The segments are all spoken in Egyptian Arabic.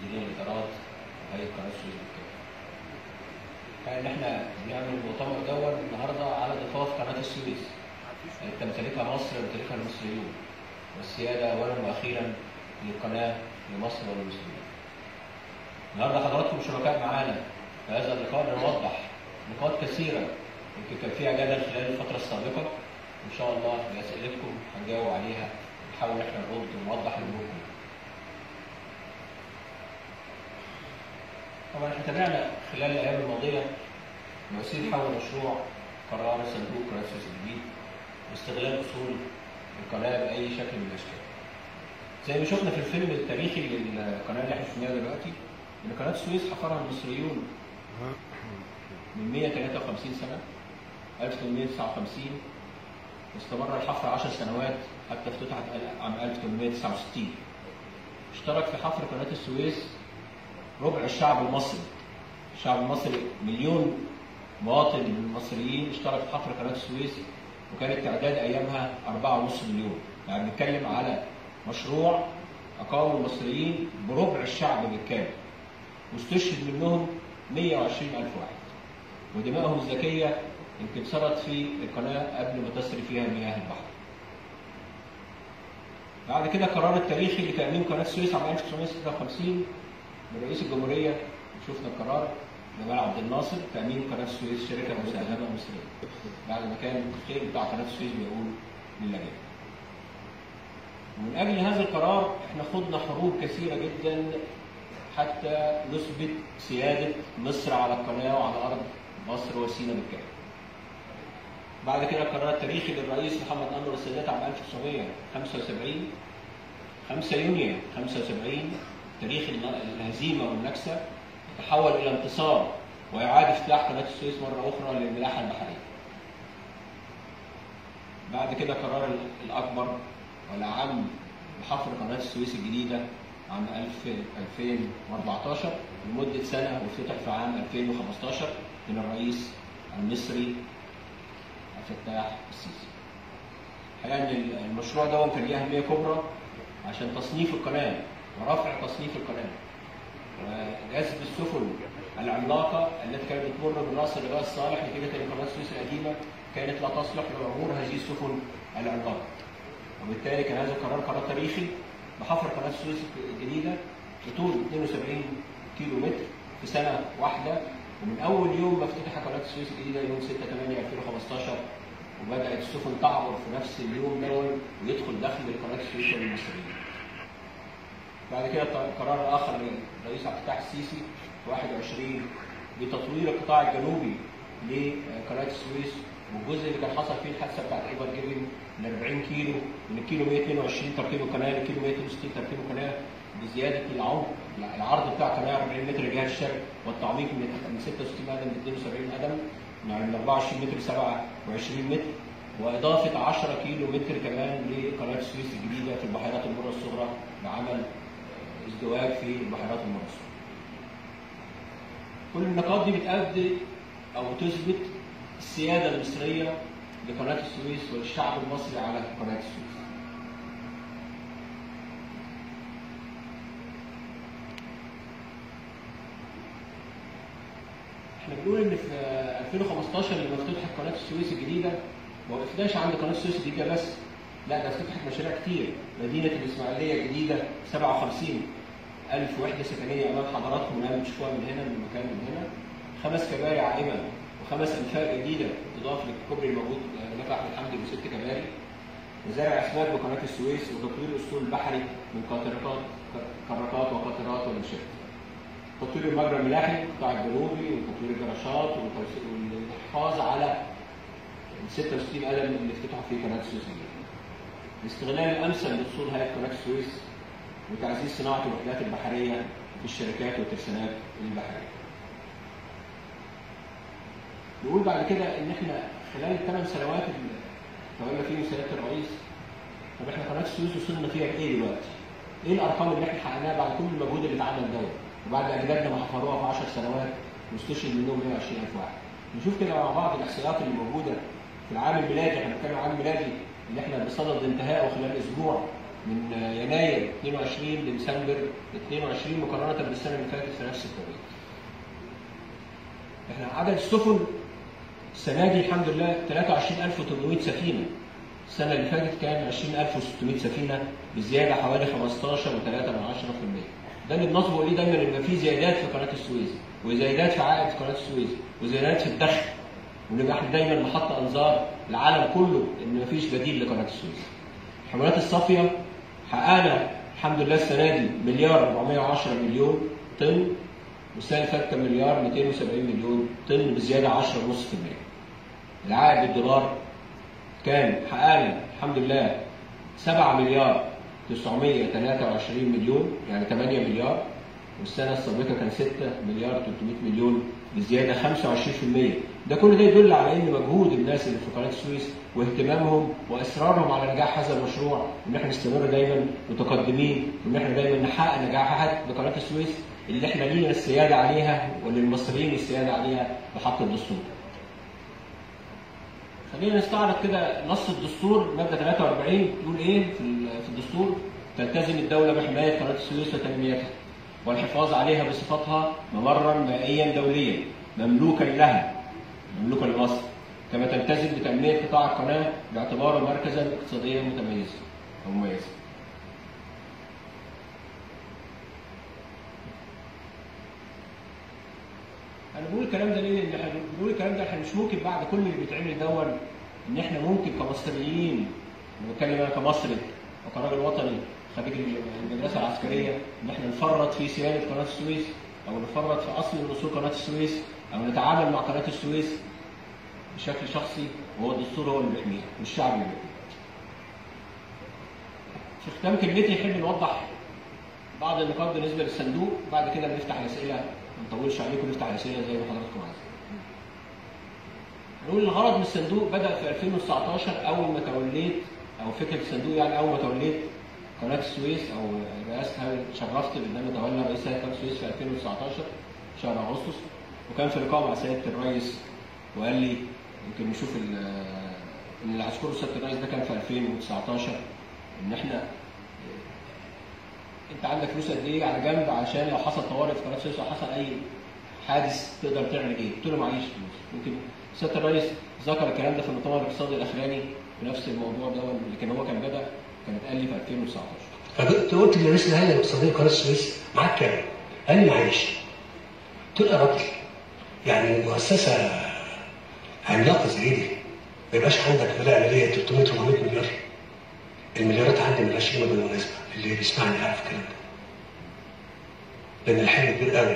بدون اطارات هيئه قناه السويس بالكامل. كان احنا بنعمل المؤتمر دون النهارده على ضفاف قناه السويس اللي تمتلكها مصر ويمتلكها المصريون والسياده اولا واخيرا للقناه لمصر وللمسلمين. النهارده حضراتكم شركاء معانا في هذا اللقاء لنوضح نقاط كثيره يمكن كان فيها جدل خلال الفتره السابقه ان شاء الله باسئلتكم هنجاوب عليها نحاول احنا نرد ونوضح لاموركم. طبعا احنا تابعنا خلال الايام الماضيه مواسير حول مشروع قرار صندوق قناه السويس الجديد واستغلال اصول القناه باي شكل من الاشكال. زي ما شفنا في الفيلم التاريخي للقناه اللي احنا شفناها دلوقتي ان قناه السويس حفرها المصريون من 153 سنه 1859 واستمر الحفر 10 سنوات حتى افتتحت عام 1869 اشترك في حفر قناه السويس ربع الشعب المصري الشعب المصري مليون مواطن من المصريين اشترك في حفر قناه السويس وكان التعداد ايامها 4.5 مليون يعني بنتكلم على مشروع اقامه المصريين بربع الشعب بالكامل واستشهد منهم 120 ألف واحد ودمائهم الذكية يمكن سرت في القناة قبل ما تسري فيها مياه البحر بعد كده القرار التاريخي لتأمين قناة السويس عام 1956 من رئيس الجمهورية شفنا القرار جمال عبد الناصر تأمين قناة السويس شركة مساهمة مصرية بعد ما كان الخير بتاع قناة السويس بيقول للأجانب ومن أجل هذا القرار احنا خضنا حروب كثيرة جدا حتى نثبت سيادة مصر على القناة وعلى أرض مصر وسينا بالكامل. بعد كده القرار التاريخي للرئيس محمد أنور السادات عام 1975 5 يونيو 75 تاريخ الهزيمة والنكسة تحول إلى انتصار وإعادة افتتاح قناة السويس مرة أخرى للملاحة البحرية. بعد كده قرار الأكبر والأعم بحفر قناة السويس الجديدة عام 2014 لمدة سنة وافتتح في عام 2015 من الرئيس المصري عبد الفتاح السيسي. الحقيقة إن المشروع ده كان ليه أهمية كبرى عشان تصنيف القناة ورفع تصنيف القناة وجذب السفن العملاقة التي كانت بتمر من رأس الرجاء الصالح نتيجة أن قناة السويس القديمة كانت لا تصلح لعبور هذه السفن العملاقة. وبالتالي كان هذا القرار قرار تاريخي بحفر قناه السويس الجديده بطول 72 كيلو متر في سنه واحده ومن اول يوم ما افتتح قناه السويس الجديده يوم 6 8 2015 وبدات السفن تعبر في نفس اليوم دون ويدخل دخل لقناه السويس للمصريين. بعد كده القرار الاخر للرئيس عبد الفتاح السيسي في 21 بتطوير القطاع الجنوبي لقناه السويس والجزء اللي كان حصل فيه الحادثه بتاعت ايبر جيفن من 40 كيلو من الكيلو 122 تركيب القناه للكيلو 162 تركيب القناه بزياده العمق العرض بتاع القناه 40 متر جهه الشرق والتعميق من 66 قدم ل 72 قدم يعني من 24 متر ل 27 متر واضافه 10 كيلو متر كمان لقناه السويس الجديده في البحيرات المره الصغرى لعمل ازدواج في البحيرات المره الصغرى. كل النقاط دي بتأدي او تثبت السياده المصريه لقناة السويس وللشعب المصري على قناة السويس. احنا بنقول ان في 2015 لما افتتحت قناة السويس الجديدة ما وقفناش عند قناة السويس الجديدة بس لا ده افتتحت مشاريع كتير مدينة الإسماعيلية الجديدة 57 ألف وحدة سكنية أمام حضراتكم نعمل تشوفوها من هنا من المكان من هنا خمس كباري عائمة وخمس انفاق جديده تضاف للكوبري الموجود هناك احمد حمدي وست كباري وزرع اسماك بقناه السويس وتطوير الاسطول البحري من قاطرات كراكات وقاطرات ومنشات. تطوير المجرى الملاحي القطاع الجنوبي وتطوير الجراشات والحفاظ على ال 66 قلم اللي افتتحوا في قناه السويس الجديده. الاستغلال الامثل لاصول هيئه قناه السويس وتعزيز صناعه الوحدات البحريه في الشركات والترسانات البحريه. نقول بعد كده ان احنا خلال الثمان سنوات اللي تولى فيهم سياده الرئيس طب احنا قناه السويس وصلنا فيها لايه دلوقتي؟ ايه الارقام اللي احنا حققناها بعد كل المجهود اللي اتعمل دوت وبعد اجدادنا ما حفروها في 10 سنوات واستشهد منهم 120000 واحد. نشوف كده مع بعض الاحصائيات اللي موجوده في العام الميلادي احنا بنتكلم عن العام الميلادي اللي احنا بصدد انتهائه خلال اسبوع من يناير 22 لديسمبر 22 مقارنه بالسنه اللي فاتت في نفس التوقيت. احنا عدد السفن السنه دي الحمد لله 23800 سفينه. السنه اللي فاتت كان 20600 سفينه بزياده حوالي 15.3%. ده اللي بنصبه ليه دايما ان في زيادات في قناه السويس وزيادات في عائد قناه السويس وزيادات في الدخل ونبقى احنا دايما محط انظار العالم كله ان مفيش بديل لقناه السويس. الحملات الصافيه حققنا الحمد لله السنه دي مليار 410 مليون طن والسنه اللي فاتت كان مليار 270 مليون طن بزياده 10.5%. العائد بالدولار كان حققنا الحمد لله 7 مليار 923 مليون يعني 8 مليار والسنه السابقه كان 6 مليار 300 مليون بزياده 25% ده كل ده يدل على ان مجهود الناس اللي في قناه السويس واهتمامهم واصرارهم على نجاح هذا المشروع ان احنا نستمر دايما متقدمين وان احنا دايما نحقق نجاحات لقناه السويس اللي احنا لينا السياده عليها وللمصريين السياده عليها بحق الدستور. خلينا نستعرض كده نص الدستور ماده 43 بيقول ايه في في الدستور؟ تلتزم الدوله بحمايه قناه السويس وتنميتها والحفاظ عليها بصفتها ممرا مائيا دوليا مملوكا لها مملوكا لمصر كما تلتزم بتنميه قطاع القناه باعتباره مركزا اقتصاديا متميزا او مميزا. انا بقول الكلام ده ليه؟ لان احنا بنقول الكلام ده احنا مش ممكن بعد كل اللي بيتعمل دون ان احنا ممكن كمصريين انا بتكلم انا كمصري وكراجل وطني خريج المدرسه العسكريه ان احنا نفرط في سياده قناه السويس او نفرط في اصل من اصول قناه السويس او نتعامل مع قناه السويس بشكل شخصي وهو الدستور هو اللي بيحميها مش الشعب اللي بيحميها. في ختام كلمتي يحب نوضح بعض النقاط بالنسبه للصندوق بعد كده بنفتح الاسئله ما نطولش عليكم نفتح الاسئله زي ما حضراتكم عايزين. نقول الغرض من الصندوق بدا في 2019 اول ما توليت او فكره الصندوق يعني اول ما توليت قناه السويس او رئاستها اتشرفت بان انا اتولى رئيس هيئه قناه السويس في 2019 شهر اغسطس وكان في لقاء مع سياده الرئيس وقال لي يمكن نشوف ان اللي هشكره سياده الرئيس ده كان في 2019 ان احنا انت عندك فلوس قد ايه على جنب عشان لو حصل طوارئ في قناه السويس او حصل اي حادث تقدر تعمل ايه؟ قلت له معيش فلوس يمكن سياده الرئيس ذكر الكلام ده في المؤتمر الاقتصادي الاخراني بنفس الموضوع ده لكن هو كان بدا كانت قال لي في 2019 فقلت قلت لرئيس الهيئه الاقتصاديه قناه السويس معاك كام؟ قال لي معيش قلت له يا راجل يعني مؤسسه عملاقه زي دي ما يبقاش عندك ولاء ماليه 300 400 مليار المليارات عندي من 20 بالمناسبه اللي بيسمعني عارف الكلام ده لان الحلم كبير قوي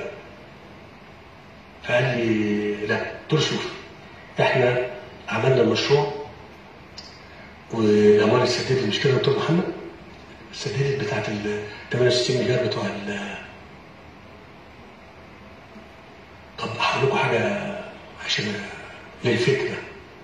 فقال لي لا قلت له شوف احنا عملنا المشروع والاموال اتسددت مش كده يا دكتور محمد؟ اتسددت بتاعت ال 68 مليار بتوع ال طب هقول لكم حاجه عشان للفكره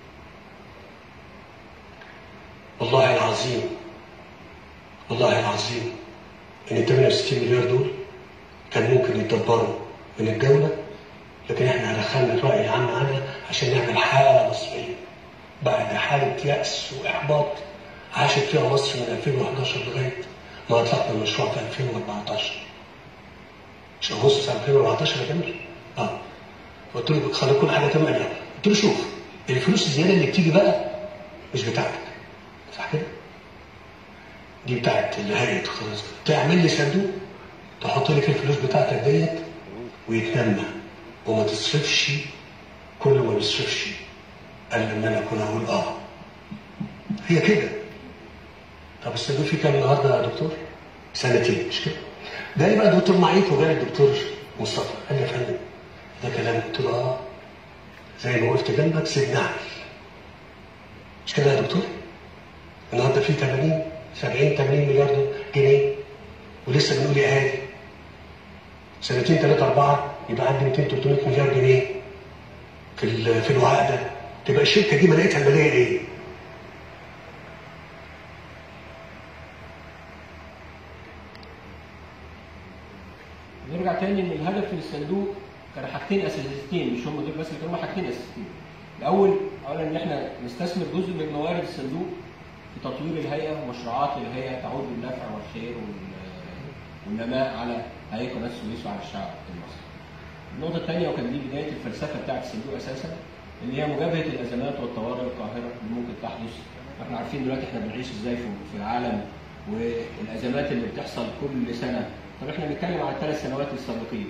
والله العظيم والله العظيم ان ال 68 مليار دول كان ممكن يتدبروا من الدوله لكن احنا دخلنا الراي العام عنها عشان نعمل حاله مصريه بعد حاله ياس واحباط عاشت فيها مصر من 2011 لغايه ما اطلقنا المشروع في 2014 مش اغسطس 2014 يا جميل اه قلت له خلي كل حاجه تمام يعني قلت له شوف الفلوس الزياده اللي بتيجي بقى مش بتاعتك صح كده؟ دي بتاعت الهيئه خلاص تعمل لي صندوق تحط لي فيه الفلوس بتاعتك ديت ويتنمى وما تصرفش كل ما بيصرفش قال ان انا اكون اقول اه هي كده طب الصندوق فيه كام النهارده يا دكتور؟ سنتين مش كده؟ جالي بقى دكتور معيط وجالي الدكتور مصطفى قال لي يا فندم ده كلام قلت له اه زي ما وقفت جنبك سيبني اعمل مش كده يا دكتور؟ النهارده في 80 70 80 مليار جنيه ولسه بنقول يا هادي سنتين ثلاثة أربعة يبقى عندي 200 300 مليار جنيه في في الوعاء ده تبقى الشركة دي ملاقيتها المالية إيه؟ نرجع تاني ان الهدف من الصندوق كان حاجتين اساسيتين مش هم دول بس اللي كانوا حاجتين اساسيتين. الاول اولا ان احنا نستثمر جزء من موارد الصندوق في تطوير الهيئه ومشروعات الهيئه تعود بالنفع والخير وال- والنماء على هيئه قناه السويس وعلى الشعب المصري. النقطه الثانيه وكان دي بدايه الفلسفه بتاعت الصندوق اساسا اللي هي مجابهه الازمات والطوارئ القاهره اللي ممكن تحدث احنا عارفين دلوقتي احنا بنعيش ازاي في في العالم والازمات اللي بتحصل كل سنه طب احنا بنتكلم على الثلاث سنوات السابقين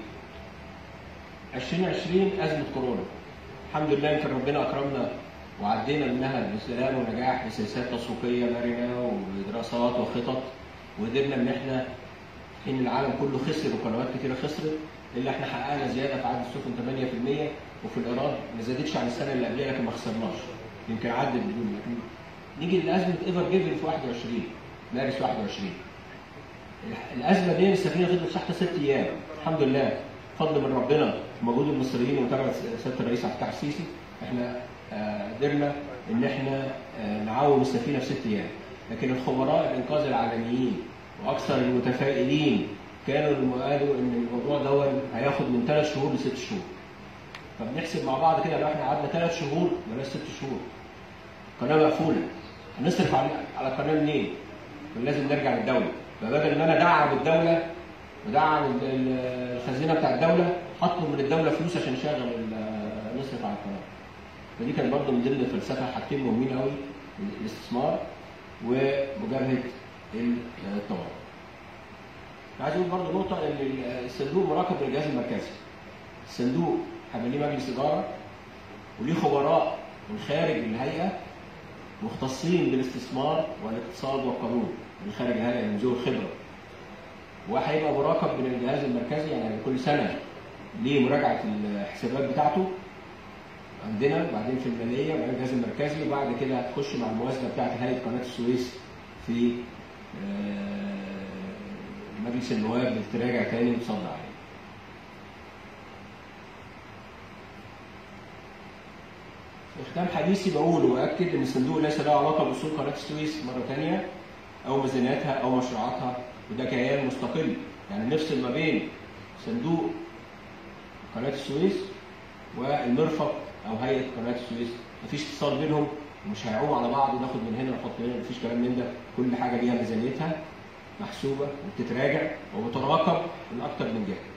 2020 ازمه كورونا الحمد لله يمكن ربنا اكرمنا وعدينا منها بسلام ونجاح بسياسات تسويقيه مرنه ودراسات وخطط وقدرنا ان احنا حين العالم كله خسر وقنوات كتيره خسرت الا احنا حققنا زياده في عدد السفن 8% وفي الايراد ما زادتش عن السنه اللي قبلها لكن ما خسرناش يمكن عدت بدون لكن نيجي لازمه ايفر جيفن في 21 مارس 21 الازمه دي السفينه فضلت تحت ست ايام الحمد لله فضل من ربنا ومجهود المصريين ومتابعه سياده الرئيس عبد الفتاح السيسي احنا آه، قدرنا ان احنا آه، نعوم السفينه في ست ايام لكن الخبراء الانقاذ العالميين واكثر المتفائلين كانوا قالوا ان الموضوع ده هياخد من ثلاث شهور لست شهور فبنحسب مع بعض كده لو احنا قعدنا ثلاث شهور بلاش ست شهور قناه مقفوله هنصرف على على القناه منين؟ لازم نرجع للدوله فبدل ما انا ادعم الدوله ودعم ال- ال- الخزينه بتاع الدوله هطلب من الدوله فلوس عشان اشغل ال- نصرف على القناه فدي كانت برضه من ضمن الفلسفه حاجتين مهمين قوي الاستثمار ومجابهه الطوارئ. عايز اقول برضه نقطه ان الصندوق مراقب للجهاز المركزي. الصندوق هيبقى ليه مجلس اداره وليه خبراء من خارج الهيئه مختصين بالاستثمار والاقتصاد والقانون من خارج الهيئه من ذوي الخبره. وهيبقى مراقب من الجهاز المركزي يعني كل سنه ليه مراجعه الحسابات بتاعته عندنا بعدين في الماليه وبعدين الجهاز المركزي وبعد كده هتخش مع الموازنه بتاعت هيئه قناه السويس في آه، مجلس النواب بتراجع تاني وتصدى عليه. في ختام حديثي بقول واكد ان الصندوق ليس له علاقه باصول قناه السويس مره ثانيه او ميزانياتها او مشروعاتها وده كيان مستقل يعني نفصل ما بين صندوق قناه السويس والمرفق او هيئه قناه السويس مفيش اتصال بينهم ومش هيعوموا على بعض وناخد من هنا ونحط من هنا مفيش كلام من ده كل حاجه ليها ميزانيتها محسوبه وبتتراجع وبتراقب من اكتر من جهه.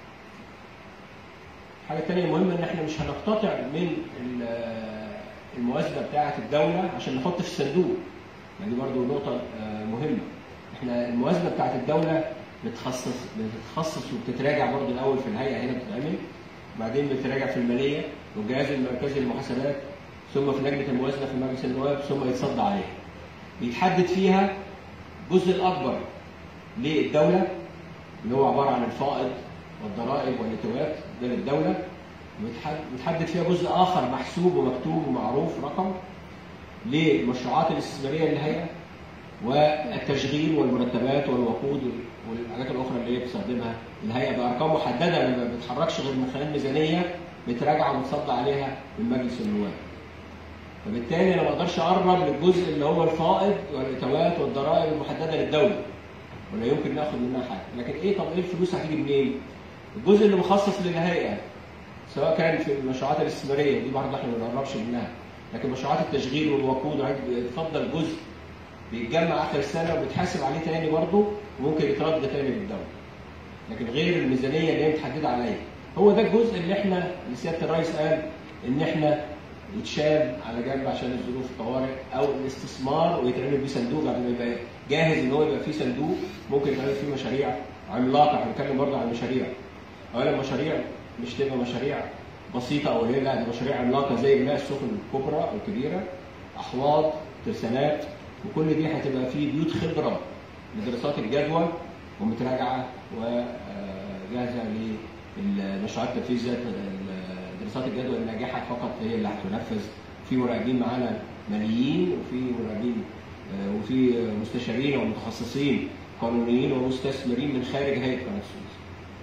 الحاجه الثانيه المهمه ان احنا مش هنقتطع من ال- الموازنه بتاعه الدوله عشان نحط في الصندوق. يعني دي برضو نقطه آه، مهمه. احنا الموازنه بتاعه الدوله بتخصص بتتخصص وبتتراجع برضو الاول في الهيئه هنا بتتعمل بعدين بتراجع في الماليه والجهاز المركزي للمحاسبات ثم في لجنه الموازنه في مجلس النواب ثم يتصدى عليها. بيتحدد فيها الجزء الاكبر للدوله اللي هو عباره عن الفائض والضرائب والاتوات ده للدوله بيتحد- بيتحدد فيها جزء اخر محسوب ومكتوب ومعروف رقم للمشروعات الاستثماريه للهيئه والتشغيل والمرتبات والوقود والحاجات الاخرى اللي هي بتستخدمها الهيئه بارقام محدده ما بتتحركش غير من خلال ميزانيه بتراجع ومتصدى عليها من مجلس النواب. فبالتالي انا ما اقدرش اقرب للجزء اللي هو الفائض والاتوات والضرائب المحدده للدوله. ولا يمكن ناخد منها حاجه، لكن ايه طب ايه الفلوس هتيجي منين؟ الجزء اللي مخصص للهيئه سواء كان في المشروعات الاستثماريه دي برضه احنا ما بنقربش منها، لكن مشروعات التشغيل والوقود يتفضل جزء بيتجمع اخر السنه وبيتحاسب عليه تاني برضه وممكن يترد تاني للدوله. لكن غير الميزانيه اللي هي متحدده عليا. هو ده الجزء اللي احنا اللي سياده الرئيس قال ان احنا يتشال على جنب عشان الظروف الطوارئ او الاستثمار ويتعمل بيه صندوق بعد ما يبقى جاهز ان هو يبقى فيه صندوق ممكن يتعمل فيه مشاريع عملاقه احنا بنتكلم برضه عن مشاريع. اولا مشاريع مش تبقى مشاريع بسيطه او قليله لا دي مشاريع عملاقه زي بناء السفن الكبرى او الكبيره احواض ترسانات وكل دي هتبقى فيه بيوت خبره لدراسات الجدوى ومتراجعه وجاهزه للمشروعات التنفيذ ذات دراسات الجدوى الناجحه فقط هي اللي هتنفذ في مراقبين معانا ماليين وفي مراقبين آه، وفي مستشارين ومتخصصين قانونيين ومستثمرين من خارج هيئه قناه السويس.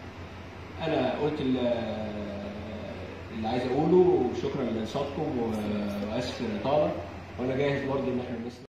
انا قلت ال- اللي عايز اقوله وشكرا لانصاتكم واسف للاطاله وانا جاهز برضه ان احنا نسمع